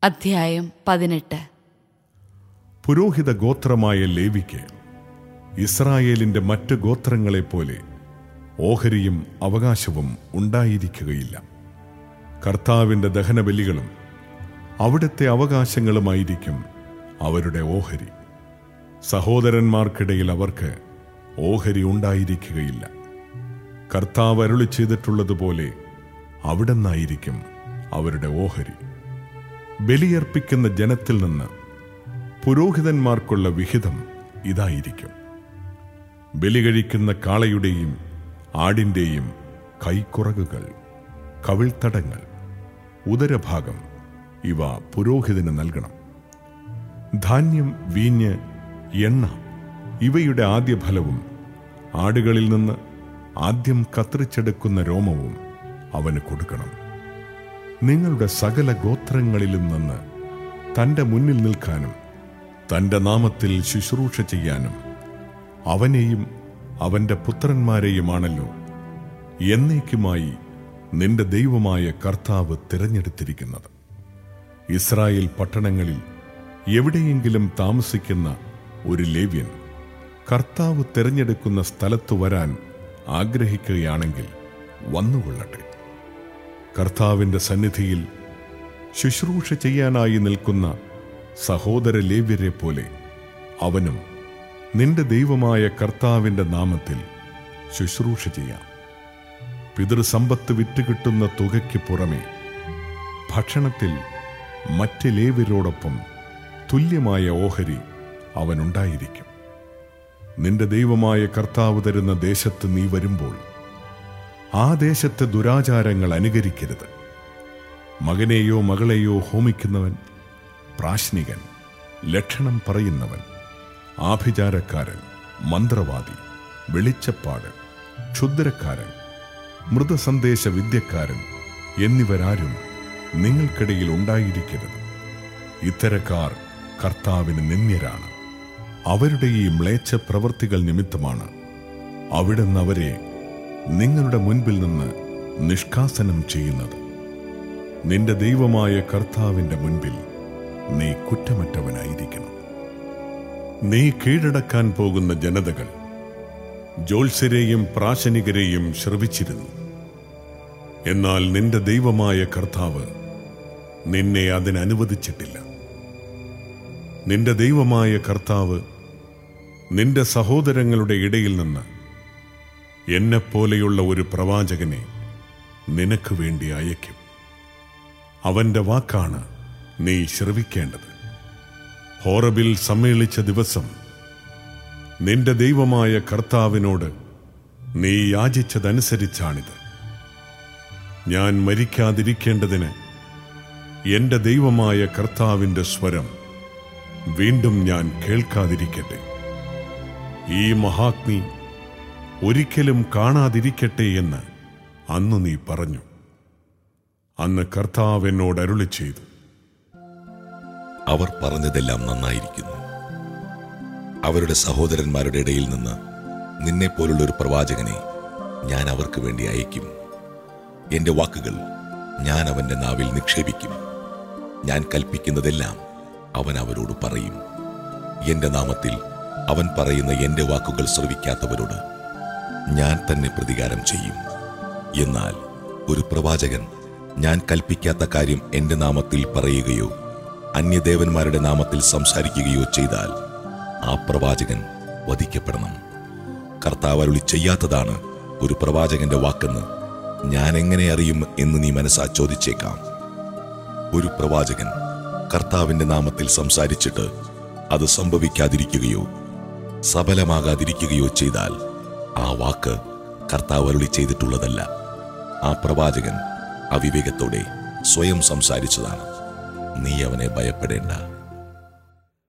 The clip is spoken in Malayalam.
അധ്യായം പതിനെട്ട് പുരോഹിത ഗോത്രമായ ലേവിക്ക് ഇസ്രായേലിന്റെ മറ്റ് ഗോത്രങ്ങളെപ്പോലെ ഓഹരിയും അവകാശവും ഉണ്ടായിരിക്കുകയില്ല കർത്താവിന്റെ ദഹനബലികളും അവിടുത്തെ അവകാശങ്ങളുമായിരിക്കും അവരുടെ ഓഹരി സഹോദരന്മാർക്കിടയിൽ അവർക്ക് ഓഹരി ഉണ്ടായിരിക്കുകയില്ല കർത്താവ് അരുളി ചെയ്തിട്ടുള്ളതുപോലെ അവിടുന്നായിരിക്കും അവരുടെ ഓഹരി ബലിയർപ്പിക്കുന്ന ജനത്തിൽ നിന്ന് പുരോഹിതന്മാർക്കുള്ള വിഹിതം ഇതായിരിക്കും ബലി കഴിക്കുന്ന കാളയുടെയും ആടിന്റെയും കൈക്കുറകുകൾ കവിൾത്തടങ്ങൾ ഉദരഭാഗം ഇവ പുരോഹിതന് നൽകണം ധാന്യം വീഞ്ഞ് എണ്ണ ഇവയുടെ ആദ്യ ഫലവും ആടുകളിൽ നിന്ന് ആദ്യം കത്രിച്ചെടുക്കുന്ന രോമവും അവന് കൊടുക്കണം നിങ്ങളുടെ സകല ഗോത്രങ്ങളിലും നിന്ന് തന്റെ മുന്നിൽ നിൽക്കാനും തന്റെ നാമത്തിൽ ശുശ്രൂഷ ചെയ്യാനും അവനെയും അവന്റെ പുത്രന്മാരെയുമാണല്ലോ എന്നേക്കുമായി നിന്റെ ദൈവമായ കർത്താവ് തിരഞ്ഞെടുത്തിരിക്കുന്നത് ഇസ്രായേൽ പട്ടണങ്ങളിൽ എവിടെയെങ്കിലും താമസിക്കുന്ന ഒരു ലേവ്യൻ കർത്താവ് തിരഞ്ഞെടുക്കുന്ന സ്ഥലത്തു വരാൻ ആഗ്രഹിക്കുകയാണെങ്കിൽ വന്നുകൊള്ളട്ടെ കർത്താവിന്റെ സന്നിധിയിൽ ശുശ്രൂഷ ചെയ്യാനായി നിൽക്കുന്ന സഹോദര ലേവ്യരെ പോലെ അവനും നിന്റെ ദൈവമായ കർത്താവിന്റെ നാമത്തിൽ ശുശ്രൂഷ ചെയ്യാം പിതൃസമ്പത്ത് വിറ്റുകിട്ടുന്ന തുകയ്ക്ക് പുറമെ ഭക്ഷണത്തിൽ മറ്റ് ലേവ്യരോടൊപ്പം തുല്യമായ ഓഹരി അവനുണ്ടായിരിക്കും നിന്റെ ദൈവമായ കർത്താവ് തരുന്ന ദേശത്ത് നീ വരുമ്പോൾ ആ ദേശത്തെ ദുരാചാരങ്ങൾ അനുകരിക്കരുത് മകനെയോ മകളെയോ ഹോമിക്കുന്നവൻ പ്രാശ്നികൻ ലക്ഷണം പറയുന്നവൻ ആഭിചാരക്കാരൻ മന്ത്രവാദി വെളിച്ചപ്പാട് ക്ഷുദ്രക്കാരൻ മൃതസന്ദേശ വിദ്യക്കാരൻ എന്നിവരാരും നിങ്ങൾക്കിടയിൽ ഉണ്ടായിരിക്കരുത് ഇത്തരക്കാർ കർത്താവിന് നിന്ദ്യരാണ് അവരുടെ ഈ മ്ലേച്ഛ പ്രവൃത്തികൾ നിമിത്തമാണ് അവിടുന്ന് അവരെ നിങ്ങളുടെ മുൻപിൽ നിന്ന് നിഷ്കാസനം ചെയ്യുന്നത് നിന്റെ ദൈവമായ കർത്താവിന്റെ മുൻപിൽ നീ കുറ്റമറ്റവനായിരിക്കണം നീ കീഴടക്കാൻ പോകുന്ന ജനതകൾ ജോത്സ്യരെയും പ്രാശനികരെയും ശ്രവിച്ചിരുന്നു എന്നാൽ നിന്റെ ദൈവമായ കർത്താവ് നിന്നെ അതിനനുവദിച്ചിട്ടില്ല നിന്റെ ദൈവമായ കർത്താവ് നിന്റെ സഹോദരങ്ങളുടെ ഇടയിൽ നിന്ന് എന്നെപ്പോലെയുള്ള ഒരു പ്രവാചകനെ നിനക്ക് വേണ്ടി അയക്കും അവന്റെ വാക്കാണ് നീ ശ്രവിക്കേണ്ടത് ഹോറബിൽ സമ്മേളിച്ച ദിവസം നിന്റെ ദൈവമായ കർത്താവിനോട് നീ യാചിച്ചതനുസരിച്ചാണിത് ഞാൻ മരിക്കാതിരിക്കേണ്ടതിന് എന്റെ ദൈവമായ കർത്താവിന്റെ സ്വരം വീണ്ടും ഞാൻ കേൾക്കാതിരിക്കട്ടെ ഈ മഹാഗ്നി ഒരിക്കലും കാണാതിരിക്കട്ടെ എന്ന് അന്ന് നീ പറഞ്ഞു അന്ന് കർത്താവ് എന്നോട് അരുളി ചെയ്തു അവർ പറഞ്ഞതെല്ലാം നന്നായിരിക്കുന്നു അവരുടെ സഹോദരന്മാരുടെ ഇടയിൽ നിന്ന് നിന്നെപ്പോലുള്ള ഒരു പ്രവാചകനെ ഞാൻ അവർക്ക് വേണ്ടി അയക്കും എന്റെ വാക്കുകൾ ഞാൻ അവന്റെ നാവിൽ നിക്ഷേപിക്കും ഞാൻ കൽപ്പിക്കുന്നതെല്ലാം അവൻ അവരോട് പറയും എന്റെ നാമത്തിൽ അവൻ പറയുന്ന എന്റെ വാക്കുകൾ ശ്രവിക്കാത്തവരോട് ഞാൻ തന്നെ പ്രതികാരം ചെയ്യും എന്നാൽ ഒരു പ്രവാചകൻ ഞാൻ കൽപ്പിക്കാത്ത കാര്യം എന്റെ നാമത്തിൽ പറയുകയോ അന്യദേവന്മാരുടെ നാമത്തിൽ സംസാരിക്കുകയോ ചെയ്താൽ ആ പ്രവാചകൻ വധിക്കപ്പെടണം കർത്താവ് അരുളി ചെയ്യാത്തതാണ് ഒരു പ്രവാചകന്റെ വാക്കെന്ന് ഞാൻ എങ്ങനെ അറിയും എന്ന് നീ മനസ്സാ ചോദിച്ചേക്കാം ഒരു പ്രവാചകൻ കർത്താവിന്റെ നാമത്തിൽ സംസാരിച്ചിട്ട് അത് സംഭവിക്കാതിരിക്കുകയോ സഫലമാകാതിരിക്കുകയോ ചെയ്താൽ ആ വാക്ക് കർത്താവ് അരുളി ചെയ്തിട്ടുള്ളതല്ല ആ പ്രവാചകൻ അവിവേകത്തോടെ സ്വയം സംസാരിച്ചതാണ് നീ അവനെ ഭയപ്പെടേണ്ട